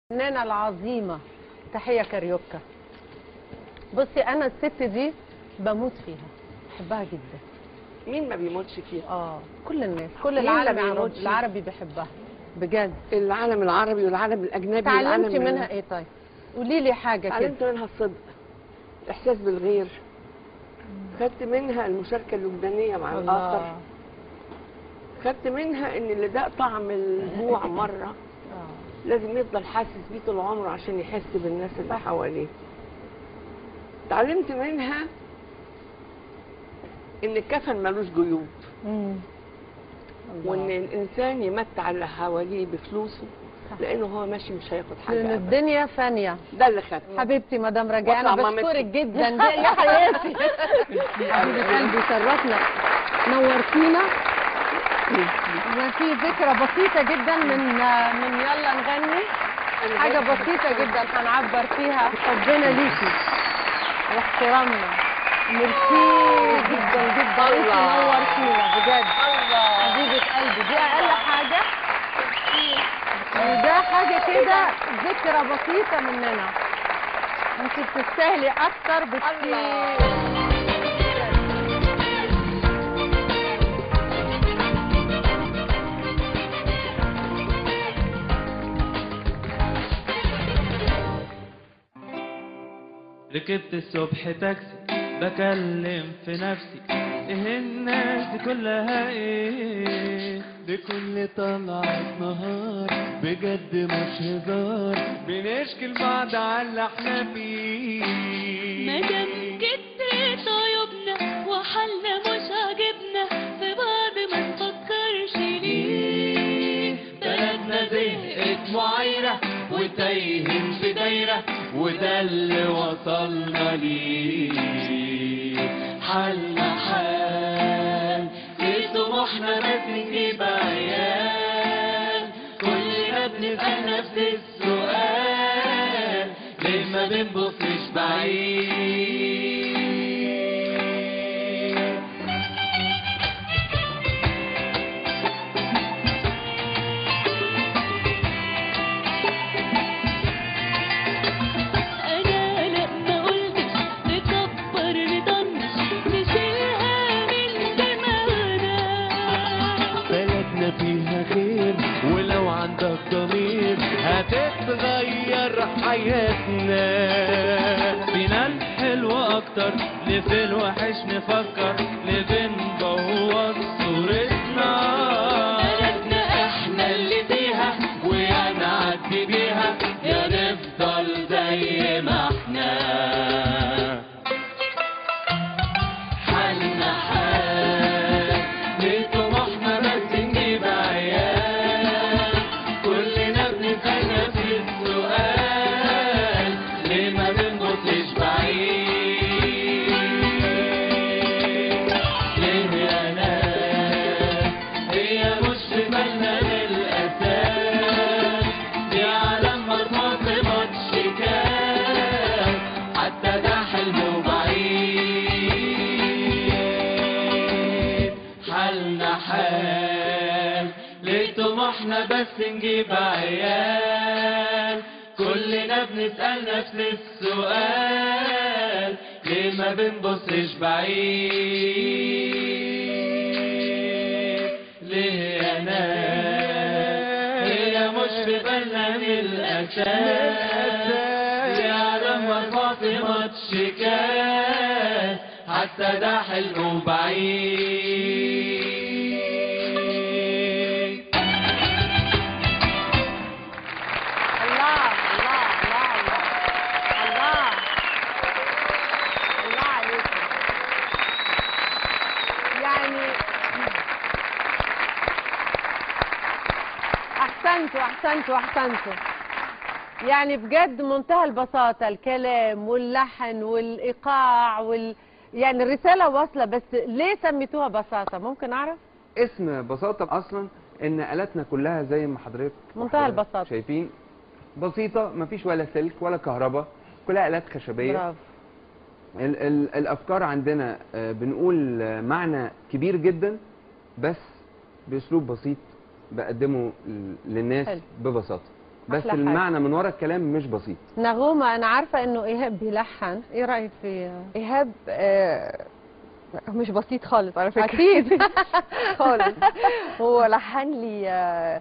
الفنانة العظيمة تحية كاريوكا بصي أنا الست دي بموت فيها بحبها جدا مين ما بيموتش فيها اه كل الناس كل مين ما العالم بيموتش العربي, فيها؟ العربي بيحبها بجد العالم العربي والعالم الاجنبي والعالم تعلمتي منها ايه طيب قولي لي حاجة كده تعلمت منها الصدق احساس بالغير خدت منها المشاركه الوجدانيه مع الاخر الله خدت منها ان اللي ده طعم الجوع مره آه. لازم يفضل حاسس بيه طول عمره عشان يحس بالناس اللي حواليه اتعلمت منها ان الكفن ملوش جيوب مم. وان الله. الانسان يمتع اللي حواليه بفلوسه صح. لانه هو ماشي مش هياخد لأن حاجه أبداً. الدنيا فانية ده اللي خدته حبيبتي مدام رجاء انا واطلع بشكرك مامتي. جدا دي- يا حياتي حبيبه قلبي شرفنا نورتينا ما في ذكرى بسيطة جدا من من يلا نغني أنا حاجة جاية- بسيطة جدا هنعبر فيها حبنا ليكي واحترامنا ميرسي جدا جدا انت الله. نورتينا بجد الله حبيبة قلبي دي أقل حاجة وده حاجة كده ذكرى بسيطة مننا انت بتستاهلي أكتر بكتير ركبت الصبح تاكسي بكلم في نفسي ايه الناس دي كلها ايه دي كل طلعت نهار بجد مش هزار بنشكي لبعض على اللي احنا فيه مادام كترت عيوبنا وحالنا مش عاجبنا في بعض ما نفكرش ليه بلدنا زهقت معايرة وتايهين في دايرة وده اللي وصلنا ليه حالنا حال في طموحنا بس نجيب عيال كلنا بنسأل نفس السؤال ليه ما بنبصش بعيد انا لما قلت نكبر نطنش نشيلها من دماغنا بلدنا فيها خير ولو عندك ضمير هتتغير حياتنا فينا الحلو اكتر اللي في الوحش نفكر اللي بنبوظ صورتنا بلدنا احنا اللي فيها ويا نعدي بيها يا نفضل زي ما احنا حالنا حال لطموحنا بس نجيب عيال كلنا بنسأل نفس السؤال ليه ما بنبصش بعيد ليه يا ناس هي مش في بالنا للأساس دي عالم مرمط ماتش كان حتى ده حلم وبعيد حالنا حال ليه طموحنا بس نجيب عيال كلنا بنسأل نفس السؤال ليه ما بنبصش بعيد ليه يا ناس هي مش في بالنا من الأساس يا لما فاطمة شكاية حتى ده حلم بعيد الله الله الله الله الله الله عليكم يعني احسنتوا احسنتوا احسنتوا يعني بجد منتهى البساطة الكلام واللحن والإيقاع وال يعني الرسالة واصلة بس ليه سميتوها بساطة ممكن أعرف؟ اسم بساطة أصلا إن آلاتنا كلها زي ما حضرتك منتهى وحضرتك البساطة. شايفين بسيطة مفيش ولا سلك ولا كهرباء كلها آلات خشبية برافو ال ال الأفكار عندنا آه، بنقول آه، معنى كبير جدا بس بأسلوب بسيط بقدمه ل- للناس حلو. ببساطة بس أحلى حاجة. المعنى من ورا الكلام مش بسيط نغومة أنا عارفة إنه إيهاب بيلحن إيه رأيك في ايهاب آه، مش بسيط خالص على فكره أكيد خالص هو لحن لي آه،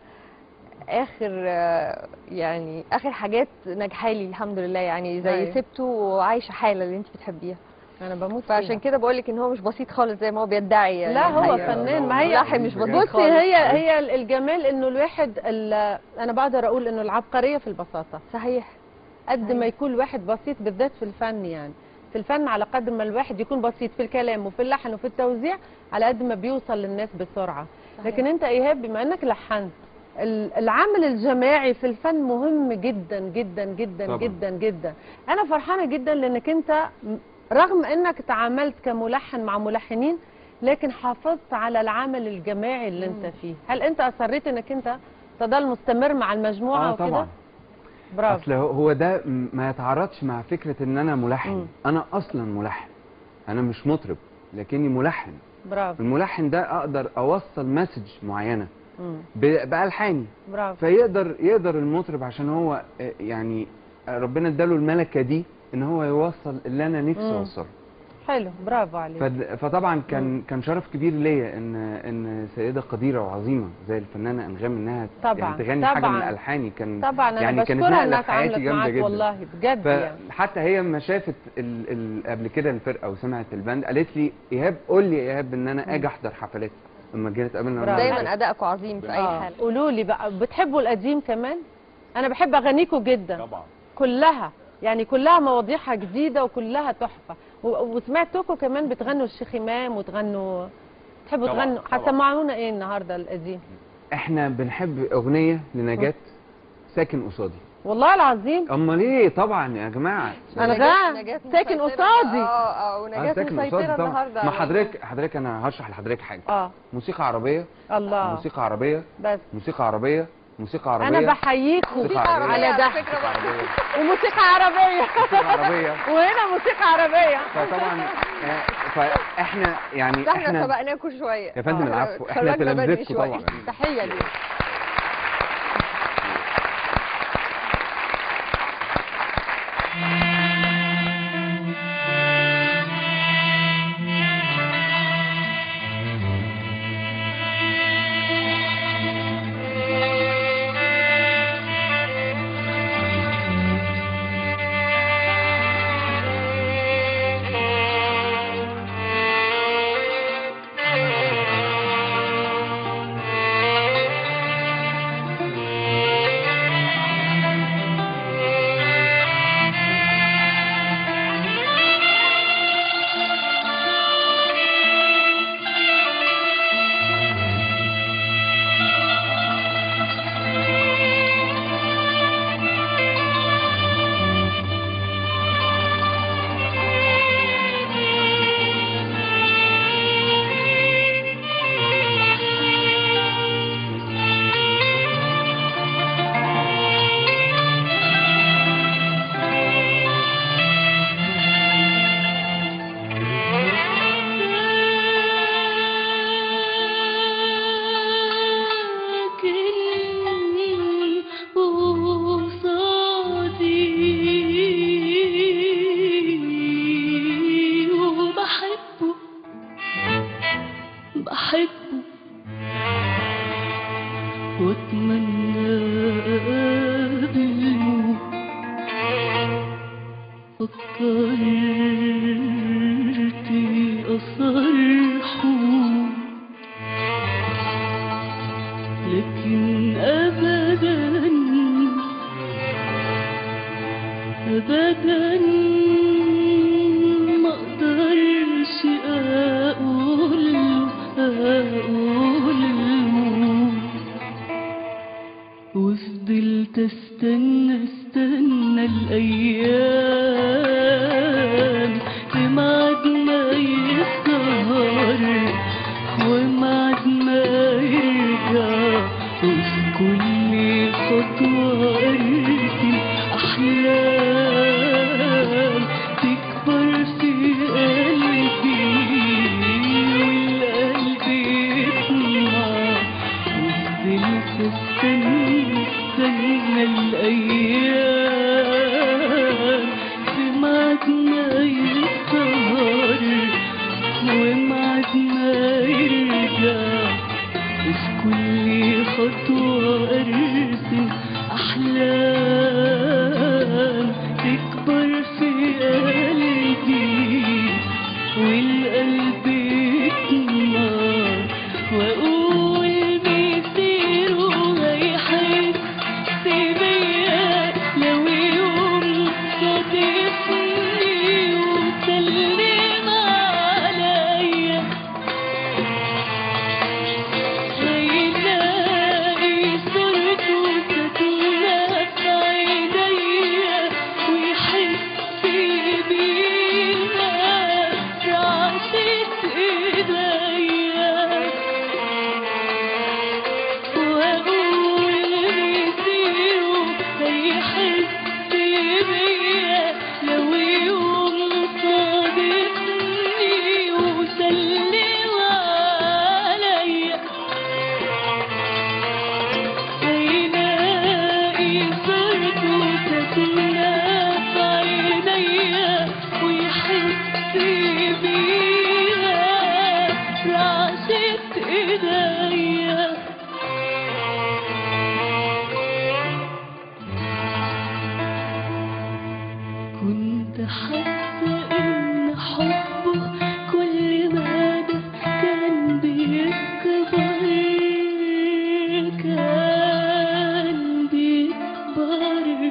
اخر آه، يعني اخر حاجات ناجحه لي الحمد لله يعني زي أيوة. سبته وعايشه حاله اللي انت بتحبيها أنا بموت فعشان فيها. كده بقول لك ان هو مش بسيط خالص زي ما هو بيدعي يعني لا هو الحقيقة. فنان ما هي ملحن مش بسيط بصي خالص هي هي الجمال إنه الواحد ال- أنا بقدر أقول إنه العبقرية في البساطة صحيح قد ما أيوة. يكون الواحد بسيط بالذات في الفن يعني في الفن على قدر ما الواحد يكون بسيط في الكلام وفي اللحن وفي التوزيع على قد ما بيوصل للناس بسرعة صحيح. لكن انت ايهاب بما انك لحنت ال- العمل الجماعي في الفن مهم جدا جدا جدا طبعاً. جدا جدا انا فرحانه جدا لانك انت م- رغم انك تعاملت كملحن مع ملحنين لكن حافظت على العمل الجماعي اللي انت فيه هل انت اصريت انك انت تضل مستمر مع المجموعه اه وكده طبعا برافو اصل هو- هو ده م- ما يتعارضش مع فكره ان انا ملحن مم. انا اصلا ملحن انا مش مطرب لكني ملحن برافو الملحن ده اقدر اوصل مسج معينه مم. ب- بالحاني برافو فيقدر يقدر المطرب عشان هو آه، يعني آه، ربنا اداله الملكه دي ان هو يوصل اللي انا نفسي مم. اوصله حلو برافو عليك فد- فطبعا كان كان شرف كبير ليا ان ان سيده قديره وعظيمه زي الفنانه انغام انها طبعاً، يعني تغني حاجه من طبعاً. الحاني كان طبعا انا يعني كانت بشكرها نقلة انها في حياتي اتعاملت جامدة معاك جدا. والله بجد يعني فحتى هي لما شافت ال ال قبل كده الفرقه وسمعت الباند قالت لي ايهاب قول لي يا ايهاب ان انا اجي احضر حفلات لما جينا اتقابلنا برافو. دايما ادائكم عظيم في اي آه. حاله قولوا لي بقى بتحبوا القديم كمان انا بحب اغانيكم جدا طبعا كلها يعني كلها مواضيعها جديده وكلها تحفه و- وسمعتكم كمان بتغنوا الشيخ امام وتغنوا تحبوا طبعاً، تغنوا طبعاً. هتسمعونا ايه النهارده القديم احنا بنحب اغنيه لنجاة ساكن قصادي والله العظيم امال ايه طبعا يا جماعه أنا نجاة- جا- نجاة ساكن مسيطرة. قصادي. اه اه آه، ونجاة ساكن مسيطرة قصادي طبعا النهارده ما حضرتك حضرتك انا هشرح لحضرتك حاجه اه موسيقى عربيه الله موسيقى عربيه بس موسيقى عربيه موسيقى عربيه انا بحييكم موسيقى عربية. على ده على فكرة بقى. عربيه وموسيقى عربيه موسيقى عربيه وهنا موسيقى عربيه فطبعا آه، فاحنا يعني بس احنا احنا سبقناكم شويه يا فندم آه. العفو احنا خرجنا بدري تلامذتكم شوية. طبعا تحيه ليك ساكن قصادي وبحبه بحبه واتمنى اقابله فكرت اصرحه لكن ابدا ابدا ما اقدرش اقول اقول وفضلت استنى استنى الايام لمعد ما يسهر ومعد ما يرجع وفي كل خطوة أرسم أحلام تكبر في قلبي والقلب يطمع وفضلت استنى استنى الأيام كنت حاسة إن حبه كل ما ده كان بيكبر كان بيكبر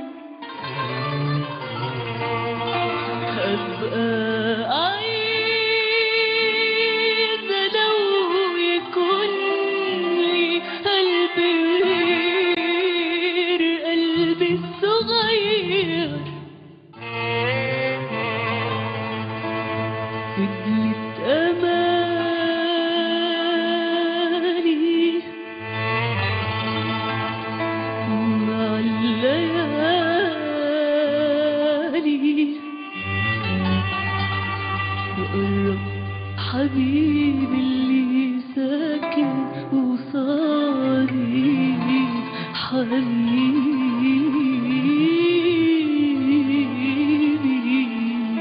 أبقى عايزة لو يكون لي قلبي غير قلبي الصغير فضلت أماني مع الليالي وقرب حبيبي اللي ساكن وصاري حبيبي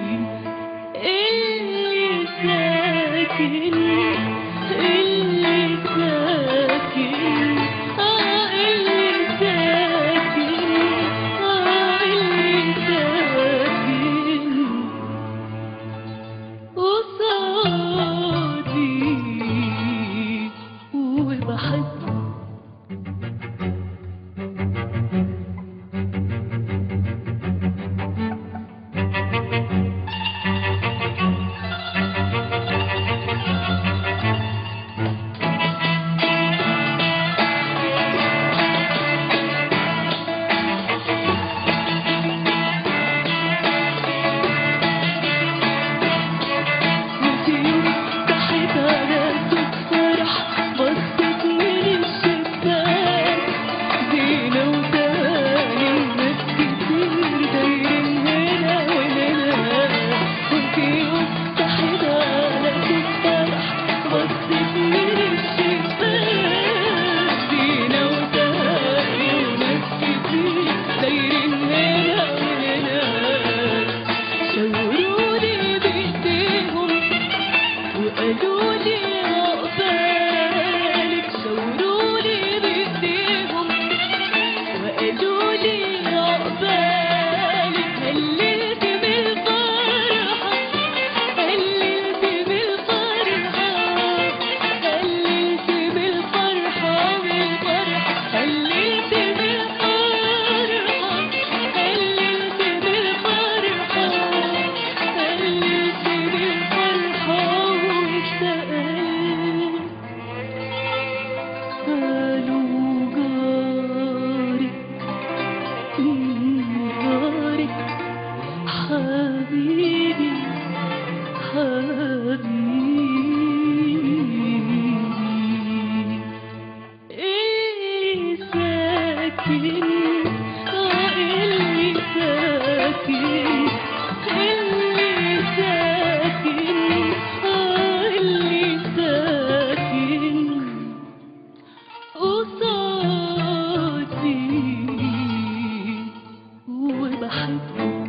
اللي ساكن اللي ساكن آه اللي ساكن آه اللي ساكن قصادي وبحب تحت على فرح بصت من الشباك زينة وتاني وناس كتير دايرين هنا وهنا وانت يوم تحت على فرح بصت من الشباك زينة وتاني وناس كتير دايرين هنا وهنا شاوروني بإيديهم وقالوا لي عقبالك شاوروني بإيديهم وقالوا لي عقبالك هللت بالفرحة هللت بالفرحة هللت بالفرحة بالفرحة هللت بالفرحة هللت بالفرحة هللت بالفرحة وسألت قالوا جارك جارك حبيبي حبيبي اللي ساكن آه اللي ساكن اللي ساكن آه اللي ساكن قصادي وبحبه